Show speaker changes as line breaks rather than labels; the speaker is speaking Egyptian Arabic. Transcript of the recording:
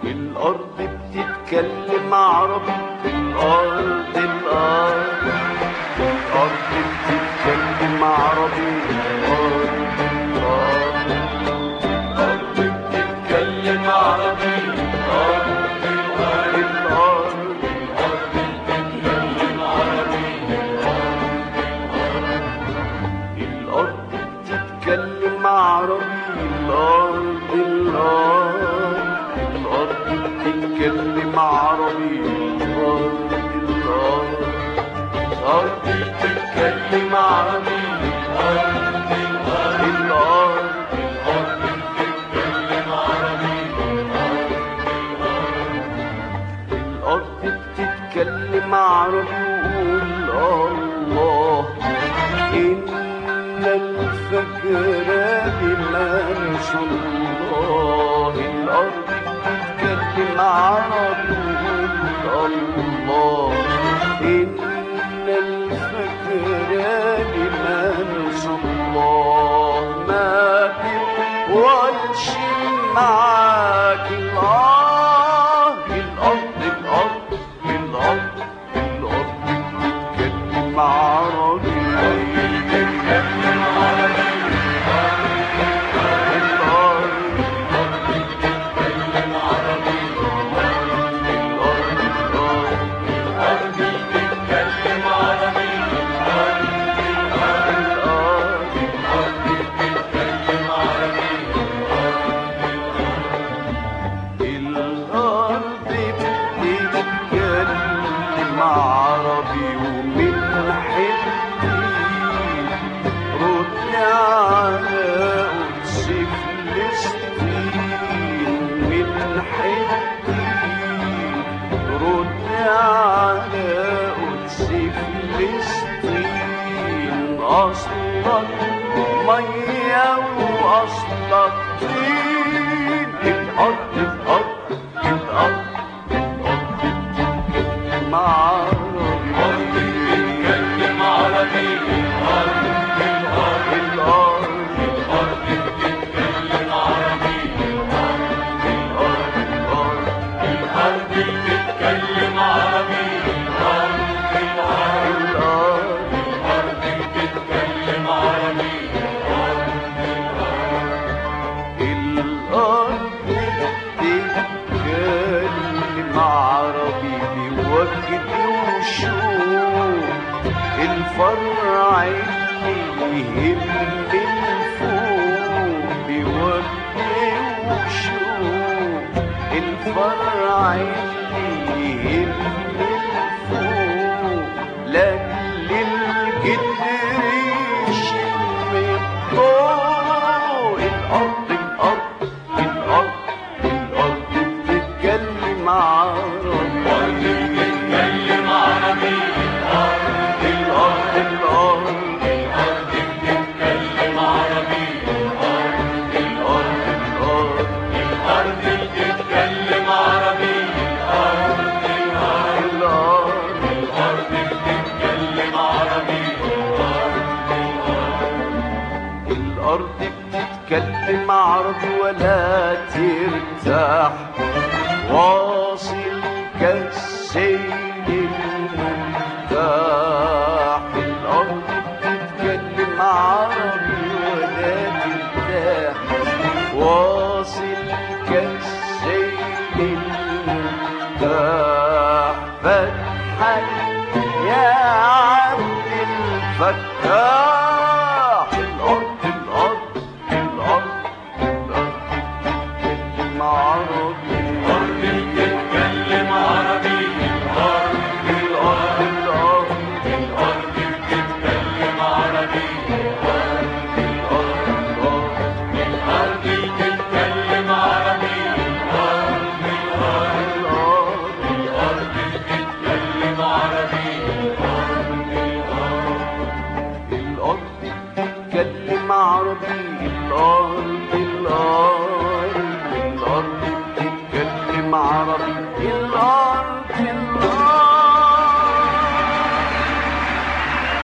الأرض بتتكلم عربي الأرض الأرض الأرض بتتكلم عربي الأرض الأرض الأرض بتتكلم عربي الأرض الأرض الأرض الأرض بتتكلم عربي الأرض الأرض الأرض بتتكلم عربي الأرض الأرض الأرض بتتكلم عربي الأرض الأرض الأرض بتتكلم عربي الأرض بتتكلم عربي وقول الله إن الفجر بمنش الله الأرض بتتكلم عربي وقول الله إن الفجر بمنش الله ما بتقولش معاك الله الأرض الأرض الأرض الأرض بتتكلم عربي بتتكلم عربي الأرض بتتكلم عربي الأرض الأرض بتتكلم عربي الأرض الأرض بتتكلم عربي الأرض بتتكلم عربي ومن حتي رد على قدس فلسطين من حتي رد على قدس فلسطين أصلك مية وأصلك طين الأرض الأرض الأرض الأرض بتتكلم عربي بتتكلم عربي الأرض الأرض الأرض الأرض بتتكلم عربي الأرض الأرض الأرض بتتكلم عربي الأرض الأرض الأرض الأرض بتتكلم عربي الأرض بتتكلم عربي بوجد وشوق الفرع اللي يهم الفوق بوجد وشوق الفرع اللي يهم الفوق لاجل الجدر يشم الضوء الأرض الأرض الأرض الأرض بتتكلم عربي بتتكلم عربي الأرض الأرض الأرض الأرض بتتكلم عربي الأرض الأرض الأرض الأرض بتتكلم عربي الأرض الأرض الأرض الأرض بتتكلم عربي الأرض بتتكلم عربي ولا ترتاح واصل كالسيل المرتاح الأرض بتتكلم عربي ولا ترتاح واصل كالسيل المرتاح فتحك يا عبد الفتاح